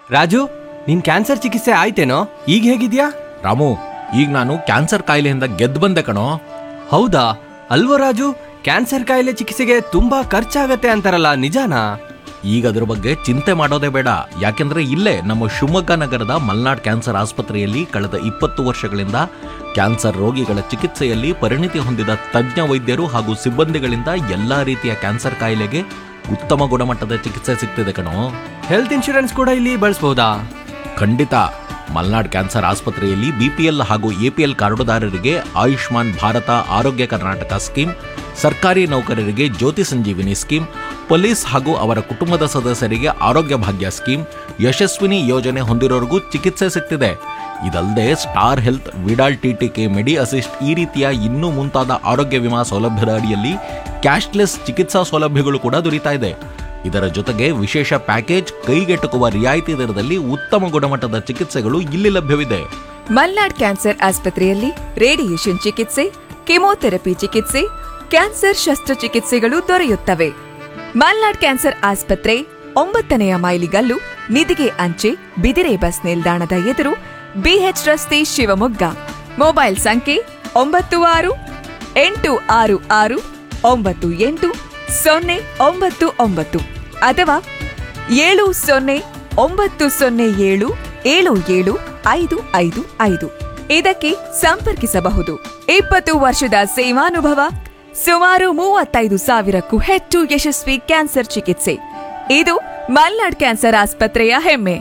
ರಾಜು ನಿನ್ ಕ್ಯಾನ್ಸರ್ ಚಿಕಿತ್ಸೆ ಆಯ್ತೇನೋ ಈಗ ಹೇಗಿದ್ಯಾ ರಾಮು ಈಗ ನಾನು ಕ್ಯಾನ್ಸರ್ ಕಾಯಿಲೆಯಿಂದ ಗೆದ್ದು ಬಂದೆ ಕಣೋ ಹೌದಾ ಅಲ್ವೋ ರಾಜು ಕ್ಯಾನ್ಸರ್ ಕಾಯಿಲೆ ಚಿಕಿತ್ಸೆಗೆ ತುಂಬಾ ಖರ್ಚಾಗತ್ತೆ ಅಂತಾರಲ್ಲ ನಿಜಾನಾ ಈಗ ಅದ್ರ ಬಗ್ಗೆ ಚಿಂತೆ ಮಾಡೋದೇ ಬೇಡ ಯಾಕೆಂದ್ರೆ ಇಲ್ಲೇ ನಮ್ಮ ಶಿವಮೊಗ್ಗ ನಗರದ ಮಲ್ನಾಡ್ ಕ್ಯಾನ್ಸರ್ ಆಸ್ಪತ್ರೆಯಲ್ಲಿ ಕಳೆದ ಇಪ್ಪತ್ತು ವರ್ಷಗಳಿಂದ ಕ್ಯಾನ್ಸರ್ ರೋಗಿಗಳ ಚಿಕಿತ್ಸೆಯಲ್ಲಿ ಪರಿಣಿತಿ ಹೊಂದಿದ ತಜ್ಞ ವೈದ್ಯರು ಹಾಗೂ ಸಿಬ್ಬಂದಿಗಳಿಂದ ಎಲ್ಲಾ ರೀತಿಯ ಕ್ಯಾನ್ಸರ್ ಕಾಯಿಲೆಗೆ ಉತ್ತಮ ಗುಣಮಟ್ಟದ ಚಿಕಿತ್ಸೆ ಸಿಗ್ತಿದೆ ಕಣೋ ಹೆಲ್ತ್ ಇನ್ಶೂರೆನ್ಸ್ ಕೂಡ ಇಲ್ಲಿ ಬಳಸ್ಬೋದಾ ಖಂಡಿತ ಮಲ್ನಾಡ್ ಕ್ಯಾನ್ಸರ್ ಆಸ್ಪತ್ರೆಯಲ್ಲಿ ಬಿಪಿಎಲ್ ಹಾಗೂ ಎಪಿಎಲ್ ಕಾರ್ಡುದಾರರಿಗೆ ಆಯುಷ್ಮಾನ್ ಭಾರತ ಆರೋಗ್ಯ ಕರ್ನಾಟಕ ಸ್ಕೀಮ್ ಸರ್ಕಾರಿ ನೌಕರರಿಗೆ ಜ್ಯೋತಿ ಸಂಜೀವಿನಿ ಸ್ಕೀಮ್ ಪೊಲೀಸ್ ಹಾಗೂ ಅವರ ಕುಟುಂಬದ ಸದಸ್ಯರಿಗೆ ಆರೋಗ್ಯ ಭಾಗ್ಯ ಸ್ಕೀಮ್ ಯಶಸ್ವಿನಿ ಯೋಜನೆ ಹೊಂದಿರೋರಿಗೂ ಚಿಕಿತ್ಸೆ ಸಿಗ್ತಿದೆ ಇದಲ್ಲದೆ star health Vidal TTK medi assist ಈ ರೀತಿಯ ಇನ್ನೂ ಮುಂತಾದ ಆರೋಗ್ಯ ವಿಮಾ ಸೌಲಭ್ಯದ ಅಡಿಯಲ್ಲಿ ಕ್ಯಾಶ್ಲೆಸ್ ಚಿಕಿತ್ಸಾ ಸೌಲಭ್ಯಗಳು ಕೂಡ ದೊರೀತಾ ಇದೆ ಇದರ ಜೊತೆಗೆ ವಿಶೇಷ ಪ್ಯಾಕೇಜ್ ಕೈಗೆಟುಕುವ ರಿಯಾಯಿತಿ ದರದಲ್ಲಿ ಉತ್ತಮ ಗುಣಮಟ್ಟದ ಚಿಕಿತ್ಸೆಗಳು ಇಲ್ಲಿ ಲಭ್ಯವಿದೆ ಮಲ್ನಾಡ್ ಕ್ಯಾನ್ಸರ್ ಆಸ್ಪತ್ರೆಯಲ್ಲಿ ರೇಡಿಯೇಷನ್ ಚಿಕಿತ್ಸೆ ಕೆಮೊಥೆರಪಿ ಚಿಕಿತ್ಸೆ ಕ್ಯಾನ್ಸರ್ ಶಸ್ತ್ರಚಿಕಿತ್ಸೆಗಳು ದೊರೆಯುತ್ತವೆ ಮಲ್ನಾಡ್ ಕ್ಯಾನ್ಸರ್ ಆಸ್ಪತ್ರೆ ಒಂಬತ್ತನೆಯ ಮೈಲಿಗಲ್ಲು ನಿಧಿಗೆ ಅಂಚೆ ಬಿದಿರೆ ಬಸ್ ನಿಲ್ದಾಣದ ಎದುರು ಬಿಎಚ್ ರಸ್ತೆ ಶಿವಮೊಗ್ಗ ಮೊಬೈಲ್ ಸಂಖ್ಯೆ ಒಂಬತ್ತು ಆರು ಎಂಟು ಆರು ಆರು ಒಂಬತ್ತು ಎಂಟು ಸೊನ್ನೆ ಒಂಬತ್ತು ಒಂಬತ್ತು ಅಥವಾ ಏಳು ಸೊನ್ನೆ ಒಂಬತ್ತು ಸೊನ್ನೆ ಏಳು ಏಳು ಏಳು ಐದು ಐದು ಐದು ಇದಕ್ಕೆ ಸಂಪರ್ಕಿಸಬಹುದು ಇಪ್ಪತ್ತು ವರ್ಷದ ಸೇವಾನುಭವ ಸುಮಾರು ಮೂವತ್ತೈದು ಸಾವಿರಕ್ಕೂ ಹೆಚ್ಚು ಯಶಸ್ವಿ ಕ್ಯಾನ್ಸರ್ ಚಿಕಿತ್ಸೆ ಇದು ಮಲ್ನಾಡ್ ಕ್ಯಾನ್ಸರ್ ಆಸ್ಪತ್ರೆಯ ಹೆಮ್ಮೆ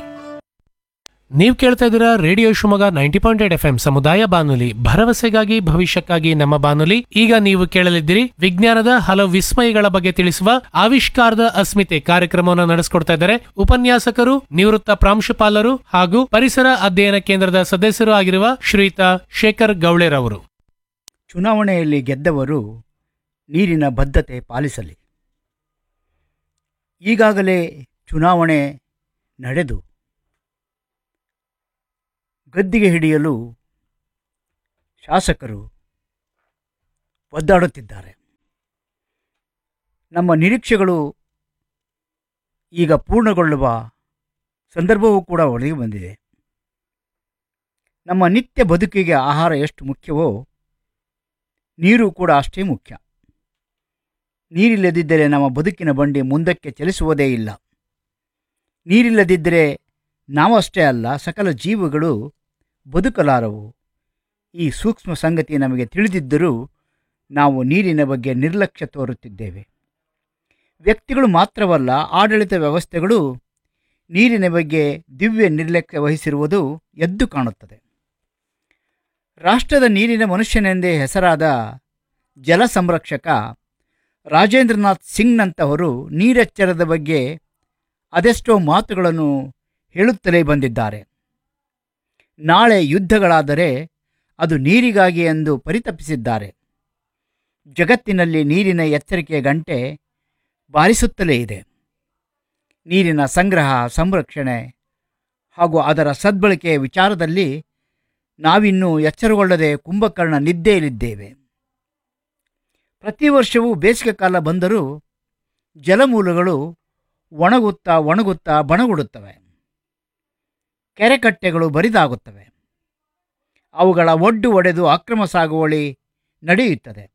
ನೀವು ಕೇಳ್ತಾ ಇದ್ದೀರಾ radio Shivamogga ninety point eight F M ಸಮುದಾಯ ಬಾನುಲಿ ಭರವಸೆಗಾಗಿ ಭವಿಷ್ಯಕ್ಕಾಗಿ ನಮ್ಮ ಬಾನುಲಿ ಈಗ ನೀವು ಕೇಳಲಿದ್ದೀರಿ ವಿಜ್ಞಾನದ ಹಲವು ವಿಸ್ಮಯಗಳ ಬಗ್ಗೆ ತಿಳಿಸುವ ಆವಿಷ್ಕಾರದ ಅಸ್ಮಿತೆ ಕಾರ್ಯಕ್ರಮವನ್ನು ನಡೆಸಿಕೊಡ್ತಾ ಇದ್ದಾರೆ ಉಪನ್ಯಾಸಕರು ನಿವೃತ್ತ ಪ್ರಾಂಶುಪಾಲರು ಹಾಗೂ ಪರಿಸರ ಅಧ್ಯಯನ ಕೇಂದ್ರದ ಸದಸ್ಯರು ಆಗಿರುವ ಶ್ರೀಯುತ ಶೇಖರ್ ಗೌಳೆರವರು ಚುನಾವಣೆಯಲ್ಲಿ ಗೆದ್ದವರು ನೀರಿನ ಬದ್ಧತೆ ಪಾಲಿಸಲಿ ಈಗಾಗಲೇ ಚುನಾವಣೆ ನಡೆದು ಗದ್ದಿಗೆ ಹಿಡಿಯಲು ಶಾಸಕರು ಒದ್ದಾಡುತ್ತಿದ್ದಾರೆ ನಮ್ಮ ನಿರೀಕ್ಷೆಗಳು ಈಗ ಪೂರ್ಣಗೊಳ್ಳುವ ಸಂದರ್ಭವೂ ಕೂಡ ಒಳಗೆ ಬಂದಿದೆ ನಮ್ಮ ನಿತ್ಯ ಬದುಕಿಗೆ ಆಹಾರ ಎಷ್ಟು ಮುಖ್ಯವೋ ನೀರು ಕೂಡ ಅಷ್ಟೇ ಮುಖ್ಯ ನೀರಿಲ್ಲದಿದ್ದರೆ ನಮ್ಮ ಬದುಕಿನ ಬಂಡಿ ಮುಂದಕ್ಕೆ ಚಲಿಸುವುದೇ ಇಲ್ಲ ನೀರಿಲ್ಲದಿದ್ದರೆ ನಾವಷ್ಟೇ ಅಲ್ಲ ಸಕಲ ಜೀವಗಳು ಬದುಕಲಾರವು ಈ ಸೂಕ್ಷ್ಮ ಸಂಗತಿ ನಮಗೆ ತಿಳಿದಿದ್ದರೂ ನಾವು ನೀರಿನ ಬಗ್ಗೆ ನಿರ್ಲಕ್ಷ್ಯ ತೋರುತ್ತಿದ್ದೇವೆ ವ್ಯಕ್ತಿಗಳು ಮಾತ್ರವಲ್ಲ ಆಡಳಿತ ವ್ಯವಸ್ಥೆಗಳು ನೀರಿನ ಬಗ್ಗೆ ದಿವ್ಯ ನಿರ್ಲಕ್ಷ್ಯ ವಹಿಸಿರುವುದು ಎದ್ದು ಕಾಣುತ್ತದೆ ರಾಷ್ಟ್ರದ ನೀರಿನ ಮನುಷ್ಯನೆಂದೇ ಹೆಸರಾದ ಜಲ ಸಂರಕ್ಷಕ ರಾಜೇಂದ್ರನಾಥ್ ಸಿಂಗ್ನಂತಹವರು ನೀರೆಚ್ಚರದ ಬಗ್ಗೆ ಅದೆಷ್ಟೋ ಮಾತುಗಳನ್ನು ಹೇಳುತ್ತಲೇ ಬಂದಿದ್ದಾರೆ ನಾಳೆ ಯುದ್ಧಗಳಾದರೆ ಅದು ನೀರಿಗಾಗಿ ಎಂದು ಪರಿತಪಿಸಿದ್ದಾರೆ ಜಗತ್ತಿನಲ್ಲಿ ನೀರಿನ ಎಚ್ಚರಿಕೆಯ ಗಂಟೆ ಬಾರಿಸುತ್ತಲೇ ಇದೆ ನೀರಿನ ಸಂಗ್ರಹ ಸಂರಕ್ಷಣೆ ಹಾಗೂ ಅದರ ಸದ್ಬಳಕೆಯ ವಿಚಾರದಲ್ಲಿ ನಾವಿನ್ನೂ ಎಚ್ಚರಗೊಳ್ಳದೆ ಕುಂಭಕರ್ಣ ನಿದ್ದೆಯಲ್ಲಿದ್ದೇವೆ ಪ್ರತಿ ವರ್ಷವೂ ಬೇಸಿಗೆ ಕಾಲ ಬಂದರೂ ಜಲಮೂಲಗಳು ಒಣಗುತ್ತಾ ಒಣಗುತ್ತಾ ಬಣಗುಡುತ್ತವೆ ಕೆರೆಕಟ್ಟೆಗಳು ಬರಿದಾಗುತ್ತವೆ ಅವುಗಳ ಒಡ್ಡು ಒಡೆದು ಅಕ್ರಮ ಸಾಗುವಳಿ ನಡೆಯುತ್ತದೆ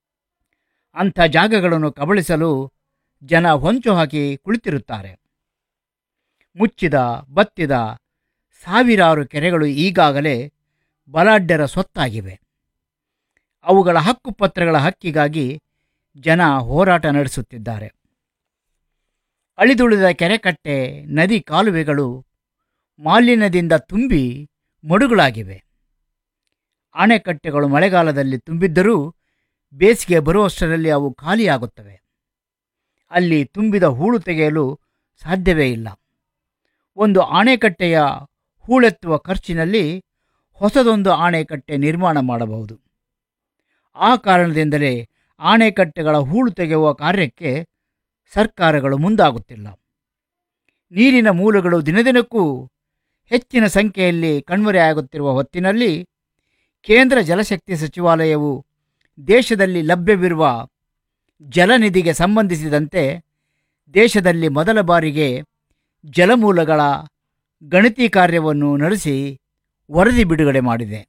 ಅಂಥ ಜಾಗಗಳನ್ನು ಕಬಳಿಸಲು ಜನ ಹೊಂಚು ಹಾಕಿ ಕುಳಿತಿರುತ್ತಾರೆ ಮುಚ್ಚಿದ ಬತ್ತಿದ ಸಾವಿರಾರು ಕೆರೆಗಳು ಈಗಾಗಲೇ ಬಲಾಢ್ಯರ ಸ್ವತ್ತಾಗಿವೆ ಅವುಗಳ ಹಕ್ಕುಪತ್ರಗಳ ಹಕ್ಕಿಗಾಗಿ ಜನ ಹೋರಾಟ ನಡೆಸುತ್ತಿದ್ದಾರೆ ಅಳಿದುಳಿದ ಕೆರೆಕಟ್ಟೆ ನದಿ ಕಾಲುವೆಗಳು ಮಾಲಿನ್ಯದಿಂದ ತುಂಬಿ ಮಡುಗಳಾಗಿವೆ ಅಣೆಕಟ್ಟೆಗಳು ಮಳೆಗಾಲದಲ್ಲಿ ತುಂಬಿದ್ದರೂ ಬೇಸಿಗೆ ಬರುವಷ್ಟರಲ್ಲಿ ಅವು ಖಾಲಿಯಾಗುತ್ತವೆ ಅಲ್ಲಿ ತುಂಬಿದ ಹೂಳು ತೆಗೆಯಲು ಸಾಧ್ಯವೇ ಇಲ್ಲ ಒಂದು ಆಣೆಕಟ್ಟೆಯ ಹೂಳೆತ್ತುವ ಖರ್ಚಿನಲ್ಲಿ ಹೊಸದೊಂದು ಆಣೆಕಟ್ಟೆ ನಿರ್ಮಾಣ ಮಾಡಬಹುದು ಆ ಕಾರಣದಿಂದಲೇ ಆಣೆಕಟ್ಟೆಗಳ ಹೂಳು ತೆಗೆಯುವ ಕಾರ್ಯಕ್ಕೆ ಸರ್ಕಾರಗಳು ಮುಂದಾಗುತ್ತಿಲ್ಲ ನೀರಿನ ಮೂಲಗಳು ದಿನದಿನಕ್ಕೂ ಹೆಚ್ಚಿನ ಸಂಖ್ಯೆಯಲ್ಲಿ ಕಣ್ಮರೆಯಾಗುತ್ತಿರುವ ಹೊತ್ತಿನಲ್ಲಿ ಕೇಂದ್ರ ಜಲಶಕ್ತಿ ಸಚಿವಾಲಯವು ದೇಶದಲ್ಲಿ ಲಭ್ಯವಿರುವ ಜಲನಿಧಿಗೆ ಸಂಬಂಧಿಸಿದಂತೆ ದೇಶದಲ್ಲಿ ಮೊದಲ ಬಾರಿಗೆ ಜಲಮೂಲಗಳ ಗಣತಿ ಕಾರ್ಯವನ್ನು ನಡೆಸಿ ವರದಿ ಬಿಡುಗಡೆ ಮಾಡಿದೆ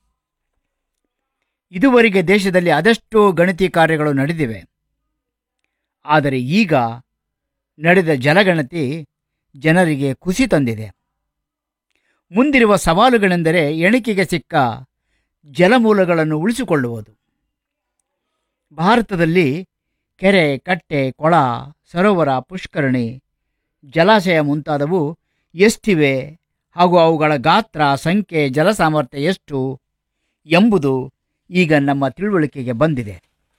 ಇದುವರೆಗೆ ದೇಶದಲ್ಲಿ ಅದೆಷ್ಟೋ ಗಣತಿ ಕಾರ್ಯಗಳು ನಡೆದಿವೆ ಆದರೆ ಈಗ ನಡೆದ ಜಲಗಣತಿ ಜನರಿಗೆ ಖುಷಿ ತಂದಿದೆ ಮುಂದಿರುವ ಸವಾಲುಗಳೆಂದರೆ ಎಣಿಕೆಗೆ ಸಿಕ್ಕ ಜಲಮೂಲಗಳನ್ನು ಉಳಿಸಿಕೊಳ್ಳುವುದು ಭಾರತದಲ್ಲಿ ಕೆರೆ ಕಟ್ಟೆ ಕೊಳ ಸರೋವರ ಪುಷ್ಕರಣಿ ಜಲಾಶಯ ಮುಂತಾದವು ಎಷ್ಟಿವೆ ಹಾಗೂ ಅವುಗಳ ಗಾತ್ರ ಸಂಖ್ಯೆ ಜಲಸಾಮರ್ಥ್ಯ ಎಷ್ಟು ಎಂಬುದು ಈಗ ನಮ್ಮ ತಿಳುವಳಿಕೆಗೆ ಬಂದಿದೆ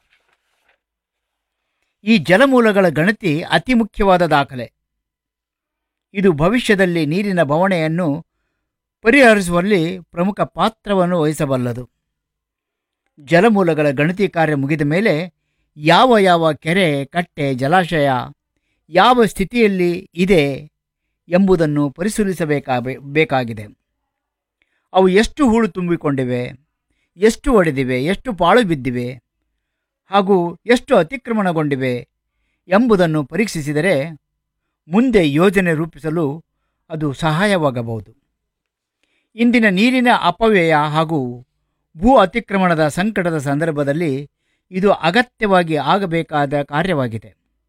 ಈ ಜಲಮೂಲಗಳ ಗಣತಿ ಅತಿ ಮುಖ್ಯವಾದ ದಾಖಲೆ ಇದು ಭವಿಷ್ಯದಲ್ಲಿ ನೀರಿನ ಬವಣೆಯನ್ನು ಪರಿಹರಿಸುವಲ್ಲಿ ಪ್ರಮುಖ ಪಾತ್ರವನ್ನು ವಹಿಸಬಲ್ಲದು ಜಲಮೂಲಗಳ ಗಣತಿ ಕಾರ್ಯ ಮುಗಿದ ಮೇಲೆ ಯಾವ ಯಾವ ಕೆರೆ ಕಟ್ಟೆ ಜಲಾಶಯ ಯಾವ ಸ್ಥಿತಿಯಲ್ಲಿ ಇದೆ ಎಂಬುದನ್ನು ಪರಿಶೀಲಿಸಬೇಕಾಗ ಬೇಕಾಗಿದೆ ಅವು ಎಷ್ಟು ಹೂಳು ತುಂಬಿಕೊಂಡಿವೆ ಎಷ್ಟು ಒಡೆದಿವೆ ಎಷ್ಟು ಪಾಳು ಬಿದ್ದಿವೆ ಹಾಗೂ ಎಷ್ಟು ಅತಿಕ್ರಮಣಗೊಂಡಿವೆ ಎಂಬುದನ್ನು ಪರೀಕ್ಷಿಸಿದರೆ ಮುಂದೆ ಯೋಜನೆ ರೂಪಿಸಲು ಅದು ಸಹಾಯವಾಗಬಹುದು ಇಂದಿನ ನೀರಿನ ಅಪವ್ಯಯ ಹಾಗೂ ಭೂ ಅತಿಕ್ರಮಣದ ಸಂಕಟದ ಸಂದರ್ಭದಲ್ಲಿ ಇದು ಅಗತ್ಯವಾಗಿ ಆಗಬೇಕಾದ ಕಾರ್ಯವಾಗಿದೆ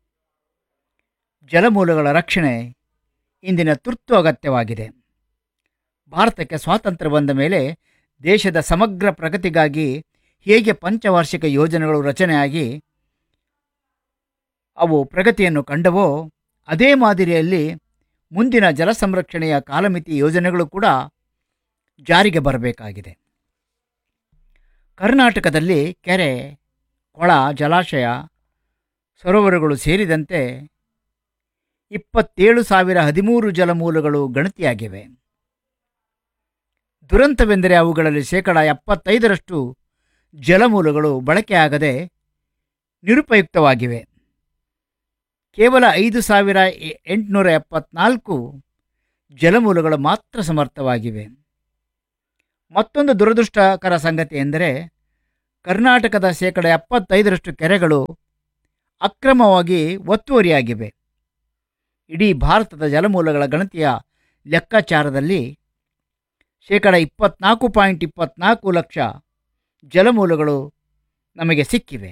ಜಲಮೂಲಗಳ ರಕ್ಷಣೆ ಇಂದಿನ ತುರ್ತು ಅಗತ್ಯವಾಗಿದೆ ಭಾರತಕ್ಕೆ ಸ್ವಾತಂತ್ರ್ಯ ಬಂದ ಮೇಲೆ ದೇಶದ ಸಮಗ್ರ ಪ್ರಗತಿಗಾಗಿ ಹೇಗೆ ಪಂಚವಾರ್ಷಿಕ ಯೋಜನೆಗಳು ರಚನೆಯಾಗಿ ಅವು ಪ್ರಗತಿಯನ್ನು ಕಂಡವೋ ಅದೇ ಮಾದರಿಯಲ್ಲಿ ಮುಂದಿನ ಜಲ ಸಂರಕ್ಷಣೆಯ ಕಾಲಮಿತಿ ಯೋಜನೆಗಳು ಕೂಡ ಜಾರಿಗೆ ಬರಬೇಕಾಗಿದೆ ಕರ್ನಾಟಕದಲ್ಲಿ ಕೆರೆ ಕೊಳ ಜಲಾಶಯ ಸರೋವರಗಳು ಸೇರಿದಂತೆ ಇಪ್ಪತ್ತೇಳು ಸಾವಿರ ಹದಿಮೂರು ಜಲಮೂಲಗಳು ಗಣತಿಯಾಗಿವೆ ದುರಂತವೆಂದರೆ ಅವುಗಳಲ್ಲಿ ಶೇಕಡ ಎಪ್ಪತ್ತೈದರಷ್ಟು ಜಲಮೂಲಗಳು ಬಳಕೆಯಾಗದೆ ನಿರುಪಯುಕ್ತವಾಗಿವೆ ಕೇವಲ ಐದು ಸಾವಿರ ಎ- ಎಂಟುನೂರ ಎಪ್ಪತ್ನಾಲ್ಕು ಜಲಮೂಲಗಳು ಮಾತ್ರ ಸಮರ್ಥವಾಗಿವೆ ಮತ್ತೊಂದು ದುರದೃಷ್ಟಕರ ಸಂಗತಿ ಎಂದರೆ ಕರ್ನಾಟಕದ ಶೇಕಡ ಎಪ್ಪತ್ತೈದರಷ್ಟು ಕೆರೆಗಳು ಅಕ್ರಮವಾಗಿ ಒತ್ತುವರಿಯಾಗಿವೆ ಇಡೀ ಭಾರತದ ಜಲಮೂಲಗಳ ಗಣತಿಯ ಲೆಕ್ಕಾಚಾರದಲ್ಲಿ ಶೇಕಡ ಇಪ್ಪತ್ನಾಲ್ಕು ಪಾಯಿಂಟ್ ಇಪ್ಪತ್ನಾಲ್ಕು ಲಕ್ಷ ಜಲಮೂಲಗಳು ನಮಗೆ ಸಿಕ್ಕಿವೆ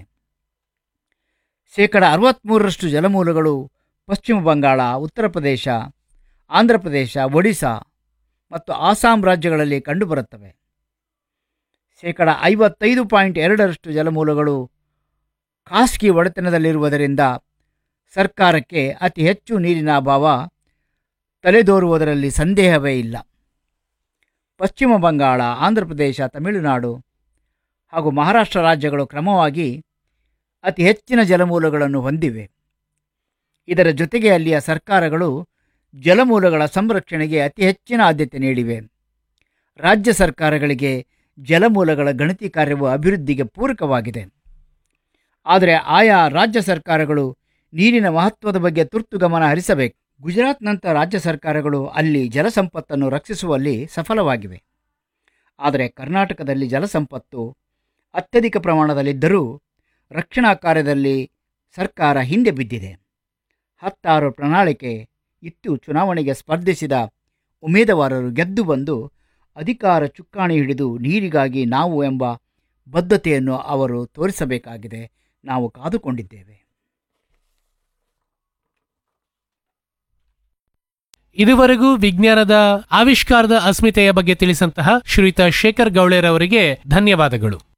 ಶೇಕಡ ಅರವತ್ತ್ಮೂರರಷ್ಟು ಜಲಮೂಲಗಳು ಪಶ್ಚಿಮ ಬಂಗಾಳ ಉತ್ತರ ಪ್ರದೇಶ ಆಂಧ್ರ ಪ್ರದೇಶ ಒಡಿಶಾ ಮತ್ತು ಆಸಾಂ ರಾಜ್ಯಗಳಲ್ಲಿ ಕಂಡುಬರುತ್ತವೆ ಶೇಕಡ ಐವತ್ತೈದು ಪಾಯಿಂಟ್ ಎರಡರಷ್ಟು ಜಲಮೂಲಗಳು ಖಾಸಗಿ ಒಡೆತನದಲ್ಲಿರುವುದರಿಂದ ಸರ್ಕಾರಕ್ಕೆ ಅತಿ ಹೆಚ್ಚು ನೀರಿನ ಅಭಾವ ತಲೆದೋರುವುದರಲ್ಲಿ ಸಂದೇಹವೇ ಇಲ್ಲ ಪಶ್ಚಿಮ ಬಂಗಾಳ ಆಂಧ್ರ ಪ್ರದೇಶ ತಮಿಳುನಾಡು ಹಾಗೂ ಮಹಾರಾಷ್ಟ್ರ ರಾಜ್ಯಗಳು ಕ್ರಮವಾಗಿ ಅತಿ ಹೆಚ್ಚಿನ ಜಲಮೂಲಗಳನ್ನು ಹೊಂದಿವೆ ಇದರ ಜೊತೆಗೆ ಅಲ್ಲಿಯ ಸರ್ಕಾರಗಳು ಜಲಮೂಲಗಳ ಸಂರಕ್ಷಣೆಗೆ ಅತಿ ಹೆಚ್ಚಿನ ಆದ್ಯತೆ ನೀಡಿವೆ ರಾಜ್ಯ ಸರ್ಕಾರಗಳಿಗೆ ಜಲಮೂಲಗಳ ಗಣತಿ ಕಾರ್ಯವು ಅಭಿವೃದ್ಧಿಗೆ ಪೂರಕವಾಗಿದೆ ಆದರೆ ಆಯಾ ರಾಜ್ಯ ಸರ್ಕಾರಗಳು ನೀರಿನ ಮಹತ್ವದ ಬಗ್ಗೆ ತುರ್ತು ಗಮನ ಹರಿಸಬೇಕು ಗುಜರಾತ್ನಂಥ ರಾಜ್ಯ ಸರ್ಕಾರಗಳು ಅಲ್ಲಿ ಜಲಸಂಪತ್ತನ್ನು ರಕ್ಷಿಸುವಲ್ಲಿ ಸಫಲವಾಗಿವೆ ಆದರೆ ಕರ್ನಾಟಕದಲ್ಲಿ ಜಲಸಂಪತ್ತು ಅತ್ಯಧಿಕ ಪ್ರಮಾಣದಲ್ಲಿದ್ದರೂ ರಕ್ಷಣಾ ಕಾರ್ಯದಲ್ಲಿ ಸರ್ಕಾರ ಹಿಂದೆ ಬಿದ್ದಿದೆ ಹತ್ತಾರು ಪ್ರಣಾಳಿಕೆ ಇತ್ತು ಚುನಾವಣೆಗೆ ಸ್ಪರ್ಧಿಸಿದ ಉಮೇದವಾರರು ಗೆದ್ದು ಬಂದು ಅಧಿಕಾರ ಚುಕ್ಕಾಣಿ ಹಿಡಿದು ನೀರಿಗಾಗಿ ನಾವು ಎಂಬ ಬದ್ಧತೆಯನ್ನು ಅವರು ತೋರಿಸಬೇಕಾಗಿದೆ ನಾವು ಕಾದುಕೊಂಡಿದ್ದೇವೆ ಇದುವರೆಗೂ ವಿಜ್ಞಾನದ ಆವಿಷ್ಕಾರದ ಅಸ್ಮಿತೆಯ ಬಗ್ಗೆ ತಿಳಿಸಂತಹ ಶ್ರೀಯುತ ಶೇಖರ್ ಗೌಳೆರವರಿಗೆ ಧನ್ಯವಾದಗಳು